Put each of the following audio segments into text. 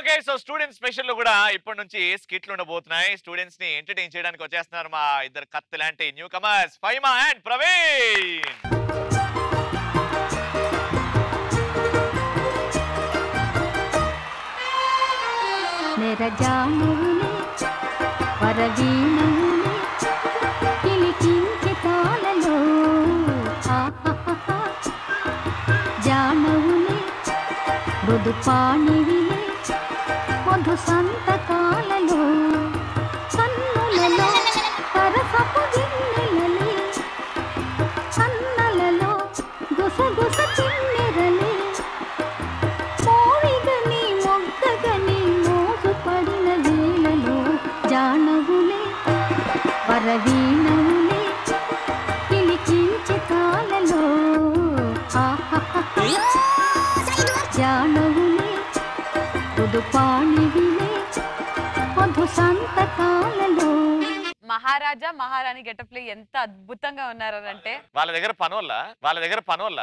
Okay so student special లో కూడా ఇప్పటి నుంచి స్కిట్లు ఉండబోతున్నాయి స్టూడెంట్స్ ని ఎంటర్టైన్ చేయడానికి వచ్చేస్తున్నారు మా ఇద్దరు కత్తి లాంటి newcomers Faima and Praveen నెరజానువులే వరవీణములే కిలికించి తాళలో ఆహాహాహా. జానవులే మృదు పాణివిలే మధు సంతకాలలో కన్నులలో సరసపు గిన్నెలలే కన్నలలో గుసగుస చిన్నెరలే మోవిగని మొగ్గగని మోసు పడిన వేళలో జానవులే వరవీణవులే కిలికించే కాలలో ఆహాహాహా. జానవులే పుదుపాణివిలే మధు సంతకాలలో మహారాజా మహారాణి గెటప్ లో ఎంత అద్భుతంగా ఉన్నారంటే వాళ్ళ దగ్గర పనోళ్ళ వాళ్ళ దగ్గర పనోళ్ళ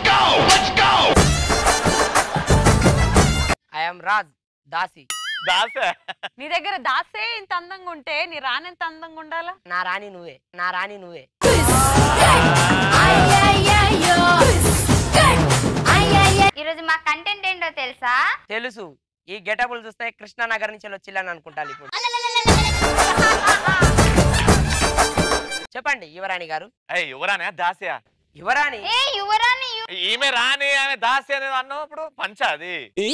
ఐఎమ్ రాజ్ దాసి దాస నీ దగ్గర దాసే ఇంత అందంగా ఉంటే నీ రాణి ఎంత అందంగా ఉండాలా నా రాణి నువ్వే నా రాణి నువ్వే ఈరోజు మా కంటెంట్ ఏంటో తెలుసా తెలుసు ఈ గెటబుల్ చూస్తే కృష్ణానగర్ నుంచి వచ్చిల్లని అనుకుంటాను ఇప్పుడు చెప్పండి యువరాణి గారు అయ్యి యువరానే దాస్యా యువరాణి ఏ యువరాణి యు- ఈమె రాని ఆమె దాసి అనేది అన్నప్పుడు పంచ అది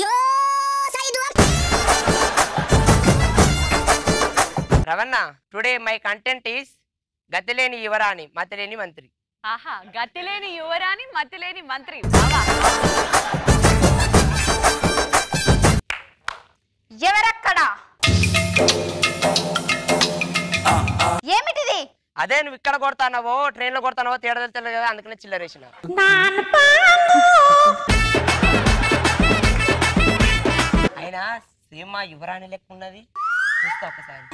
రవణ టుడే మై కంటెంట్ ఈస్ గతిలేని యువరాణి మతిలేని మంత్రి ఆహా గతిలేని యువరాణి మతిలేని మంత్రి బావా. ఎవరక్కడ ఏమిటిది అదే నువ్వు ఇక్కడ కొడతానవో ట్రైన్ లో కొడతానవో తేడా తెలుస్తుంది కదా అందుకనే చిల్లరేసిన అయినా సేమ్ మా యువరాణి లెక్క ఉన్నది చూస్తా ఒకసారి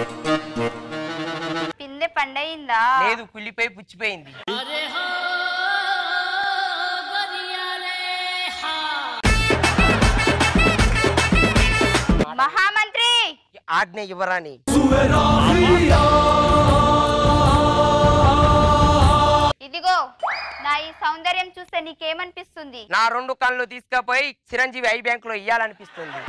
పిందె పండయిందా లేదు కుళ్ళిపోయి పుచ్చిపోయింది మహామంత్రి ఆజ్ఞ యువరాణి ఇదిగో నా ఈ సౌందర్యం చూస్తే నీకేమనిపిస్తుంది నా రెండు కళ్ళు తీసుకుపోయి చిరంజీవి ఐ బ్యాంక్ లో ఇయ్యాలనిపిస్తుంది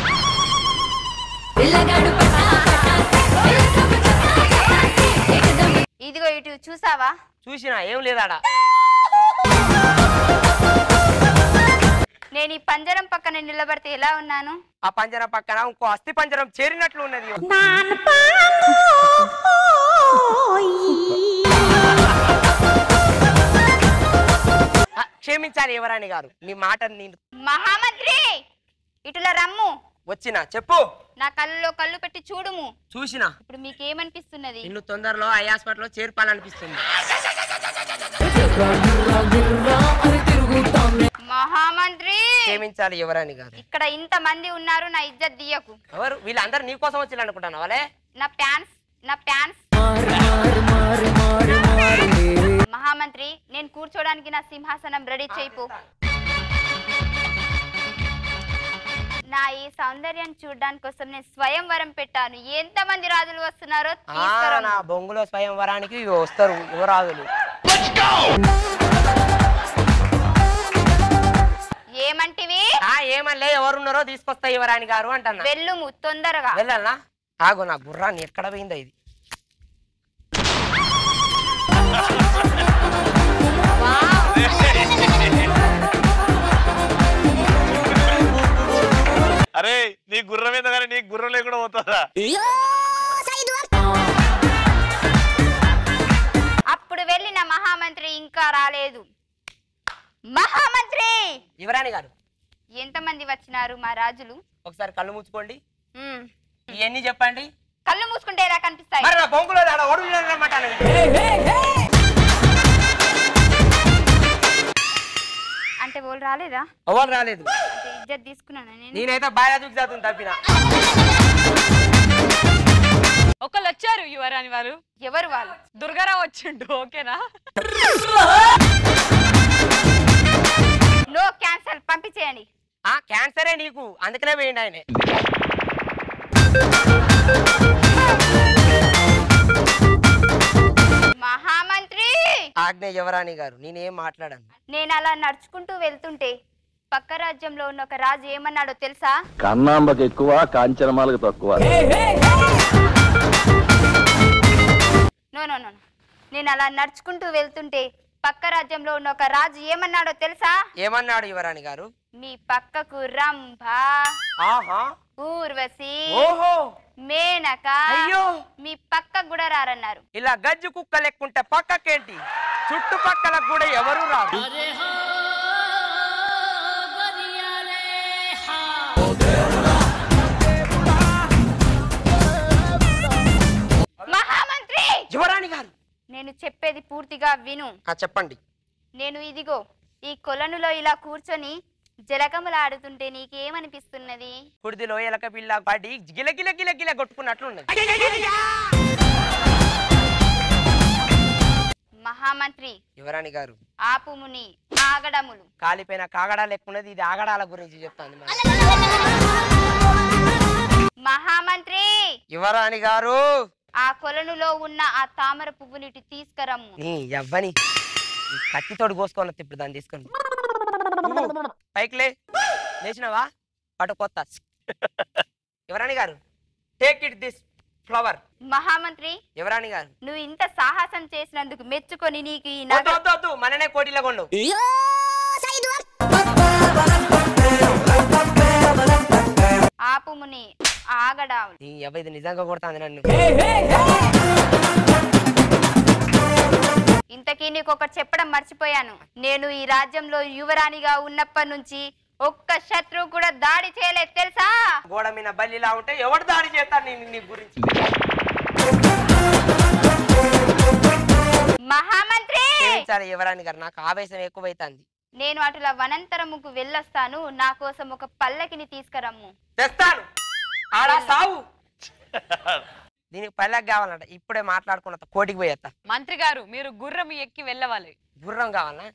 ఇదిగో ఇటు చూసావా చూసినా ఏం లేదాడా నేను ఈ పంజరం పక్కన నిలబడితే ఎలా ఉన్నాను ఆ పంజరం పక్కన ఇంకో అస్థి పంజరం చేరినట్లు ఉన్నది ఆ, క్షమించాలి యువరాణి గారు మీ మాట నేను మహామంత్రి ఇటుల రమ్ము వచ్చిన చెప్పు నా కళ్ళలో కళ్ళు పెట్టి చూడుము చూసిన ఇప్పుడు మీకేమనిపిస్తున్నది నిన్ను తొందరలో ఐ హాస్పిటల్లో చేర్పాలనిపిస్తుంది మహామంత్రి క్షమించాలి యువరాణి గారు ఇక్కడ ఇంత మంది ఉన్నారు నా ఇజ్జత్ దియకు ఎవరు వీళ్ళందరూ నీ కోసం వచ్చి అనుకుంటాను వాళ్ళే నా ప్యాన్స్ నా ప్యాన్స్ మహామంత్రి నేను కూర్చోడానికి నా సింహాసనం రెడీ చేయిపో నా ఈ సౌందర్యాన్ని చూడడానికి కోసం నేను స్వయంవరం పెట్టాను ఎంత మంది రాజులు వస్తున్నారో ఆ, తీసుకురా నా బొంగులో స్వయంవరానికి ఇవి వస్తారు యువరాజులు ఏమంటివి ఆ ఏమల్లే ఎవరున్నారో తీసుకొస్తా యువరాణి గారు అంటన్నా వెళ్ళుము తొందరగా వెళ్ళాలా ఆగు నా గుర్రాన్ని ఎక్కడ పోయిందో ఇది అరే నీ గుర్రం మీద కానీ నీ గుర్రం లేకుండా పోతుందా అప్పుడు వెళ్ళిన మహామంత్రి ఇంకా రాలేదు మహామంత్రి యువరాణి గారు ఎంతమంది వచ్చినారు మా రాజులు ఒకసారి కళ్ళు మూసుకోండి మ్మ్. ఇవన్నీ చెప్పండి కళ్ళు మూసుకుంటే ఎలా కనిపిస్తాయి మరి నా బొంగులో ఆడ ఒడుగు అనమాట అంటే వాళ్ళు రాలేదా ఎవరు రాలేదు అంటే ఇజ్జత్ తీసుకున్నాను నేను నేనైతే బాగా చూసి చదువుతుంది తప్పిన ఒకళ్ళు వచ్చారు యువరాణి వారు ఎవరు వాళ్ళు దుర్గారావు వచ్చిండు ఓకేనా నో క్యాన్సల్ పంపించేయండి ఆ క్యాన్సరే నీకు అందుకనే పోయిండు ఆయన మహామంత్రి ఆజ్ఞ యువరాణి గారు నేనేం మాట్లాడాను నేను అలా నడుచుకుంటూ వెళ్తుంటే పక్క రాజ్యంలో ఉన్న ఒక రాజు ఏమన్నాడో తెలుసా కన్నాంబకి ఎక్కువ కాంచనమాలకు తక్కువ నో నో నో నో. నేను అలా నడుచుకుంటూ వెళ్తుంటే పక్క రాజ్యంలో ఉన్న ఒక రాజు ఏమన్నాడో తెలుసా ఏమన్నాడు యువరాణి గారు మీ పక్కకు రంభ ఆహా ఊర్వశి ఓహో మేనక అయ్యో మీ పక్కకు కూడా రారన్నారు ఇలా గజ్జు కుక్క లెక్కుంటే పక్కకేంటి చుట్టుపక్కల కూడా ఎవరు రారు మహామంత్రి యువరాణి గారు నేను చెప్పేది పూర్తిగా విను ఆ చెప్పండి నేను ఇదిగో ఈ కొలనులో ఇలా కూర్చొని జలకములాడుతుంటే నీకేమనిపిస్తున్నది కుడిదిలో ఎలక పిల్ల పడి గిల గిల గిల గిల కొట్టుకున్నట్లున్నది మహామంత్రి యువరాణి గారు ఆపుముని ఆగడములు కాలిపోయిన కాగడాలు ఎక్కున్నది ఇది ఆగడాల గురించి చెప్తాను మరి. మహామంత్రి యువరాణి గారు ఆ కొలనులో ఉన్న ఆ తామర పువ్వునిటి తీసుకురమ్ము నీ ఎవ్వని ఈ కత్తితోడు కోసుకోవాలి ఇప్పుడు దాన్ని తీసుకొని పైకి లే లేచినావా పటు కొత్త యువరాణి గారు టేక్ ఇట్ దిస్ ఫ్లవర్ మహామంత్రి యువరాణి గారు నువ్వు ఇంత సాహసం చేసినందుకు మెచ్చుకొని నీకు ఈ వద్దు నగ వద్దు వద్దు మననే కోటిలో కొండు ఆపుముని ఆగడాములు నీ ఎవ ఇది నిజంగా కొడుతుంది నన్ను ఇంతకీ నీకు ఒకటి చెప్పడం మర్చిపోయాను నేను ఈ రాజ్యంలో యువరాణిగా ఉన్నప్పటి నుంచి ఒక్క శత్రువు కూడా దాడి చేయలేదు తెలుసా గోడ మీద బల్లిలా ఉంటే ఎవడు దాడి చేస్తాడు నేను నీ గురించి మహామంత్రి క్షమించాలి యువరాణి గారు నాకు ఆవేశం ఎక్కువైతుంది నేను అటుల వనంతరముకు వెళ్ళొస్తాను నా కోసం ఒక పల్లకిని తీసుకురమ్ము తెస్తాను ఆడా సావు దీనికి పల్లెకి కావాలంట ఇప్పుడే మాట్లాడుకున్న కోటికి పోయేస్తా మంత్రి గారు మీరు గుర్రం ఎక్కి వెళ్ళవాలి గుర్రం కావాలా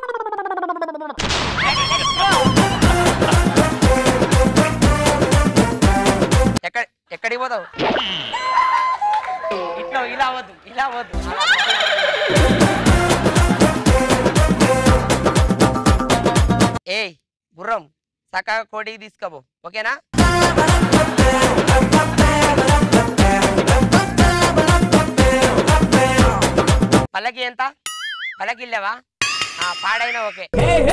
ఎక్కడ ఎక్కడికి పోతావు ఇట్లా ఇలా వద్దు ఇలా వద్దు ఏయ్ గుర్రం చక్కగా కోటికి తీసుకోబో ఓకేనా పల్లకి ఎంత పల్లకి ఇల్లేవా ఆ, పాడైనా ఓకే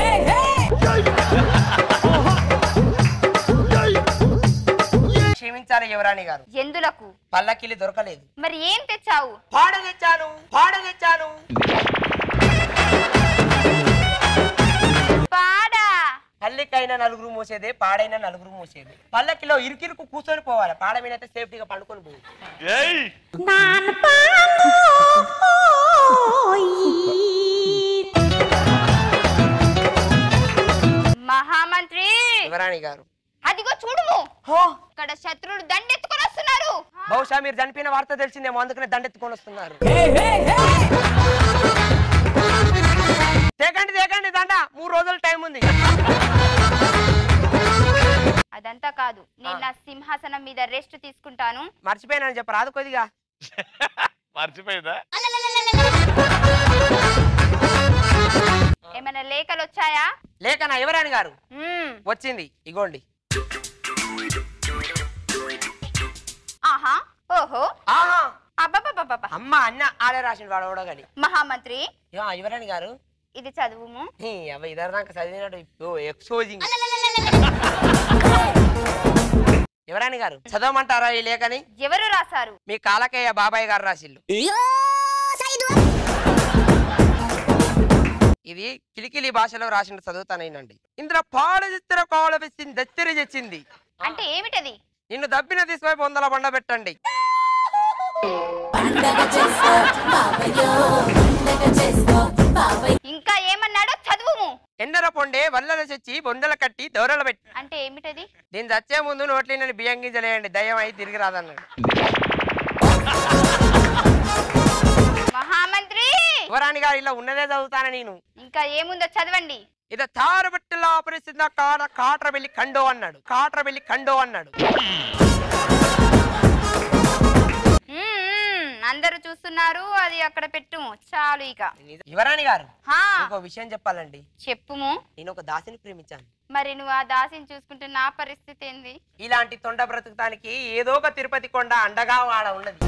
క్షమించాలి యువరాణి గారు ఎందులకు పల్లకిల్లి దొరకలేదు మరి ఏం తెచ్చావు పాడ తెచ్చాను పాడ తెచ్చాను పాడా పల్లెకైనా నలుగురు మూసేదే పాడైనా నలుగురు మూసేది పల్లకిలో ఇరుకిరుకు కూర్చొని పోవాలి పాడ మీద అయితే సేఫ్టీగా పండుకొని పోవు ఏయ్ మహామంత్రి యువరాణి గారు అదిగో చూడుము హో, ఇక్కడ శత్రువులు దండెత్తుకొని వస్తున్నారు బహుశా మీరు చనిపోయిన వార్త తెలిసిందేమో అందుకనే దండెత్తుకొని వస్తున్నారు తేకండి తేకండి దండ మూడు రోజుల టైం ఉంది అదంతా కాదు నేను నా సింహాసనం మీద రెస్ట్ తీసుకుంటాను మర్చిపోయినాను చెప్ప రాదు కొద్దిగా మర్చిపోయిందా ఏమైనా లేఖలు వచ్చాయా లేకనా యువరాణి గారు మ్మ్. వచ్చింది ఇగోండి ఆహా ఓహో ఆహా అబ్బబ్బబ్బబ్బ అమ్మ అన్న ఆడే రాసిన వాడు ఎవడో గాని మహామంత్రి యా, యువరాణి గారు ఇది చదువుము హీ, అవ్వ ఇదరదాకా చదివినాడు ఇప్పుడు ఎక్స్పోజింగ్ యువరాణి గారు చదవమంటారా ఈ లేఖని ఎవరు రాశారు మీ కాలకేయ బాబాయ్ గారు రాసిల్లు ఇది కిలికిలి భాషలో రాసిన చదువుతానేనండి ఇందులో పాడదిత్తర కాల వేసింది దత్తరి తెచ్చింది అంటే ఏమిటది నిన్ను దబ్బిన తీసుకొని వందల బండ పెట్టండి ఇంకా ఏమన్నాడో చదువుము ఎండర పొండే వల్లల చచ్చి బొందల కట్టి దౌరల పెట్టి అంటే ఏమిటది దీన్ని చచ్చే ముందు నోట్లినని బియ్యం గింజలేయండి దయ్యం అయి తిరిగి రాదన్నాడు మహామంత్రి యువరాణి గారు ఇలా ఉన్నదే చదువుతాను నేను ఇంకా ఏముందో చదవండి ఇది తారబట్టిలో పరిస్థితి కాట కాట్ర వెళ్ళి కండో అన్నాడు కాట్ర వెళ్ళి కండో అన్నాడు మ్మ్, మ్మ్. అందరూ చూస్తున్నారు అది అక్కడ పెట్టుము చాలు ఇక యువరాణి గారు హా ఇంకో విషయం చెప్పాలండి చెప్పుము నేను ఒక దాసిని ప్రేమించాను మరి నువ్వు ఆ దాసిని చూసుకుంటే నా పరిస్థితి ఏంది ఇలాంటి తొండ బ్రతుకుతానికి ఏదో ఒక తిరుపతి కొండ అండగా వాడ ఉన్నది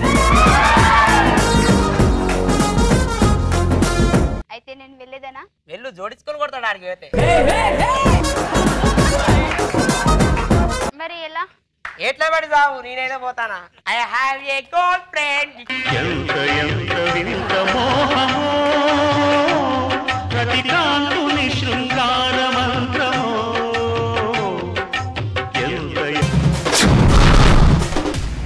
అయితే నేను వెళ్ళేదనా వెళ్ళు జోడించుకొని కొడతాడు ఆడికి పోతే మరి ఎలా ఎట్లా పడి సావు నేనైతే పోతానా I have a gold friend ఎంత ఎంత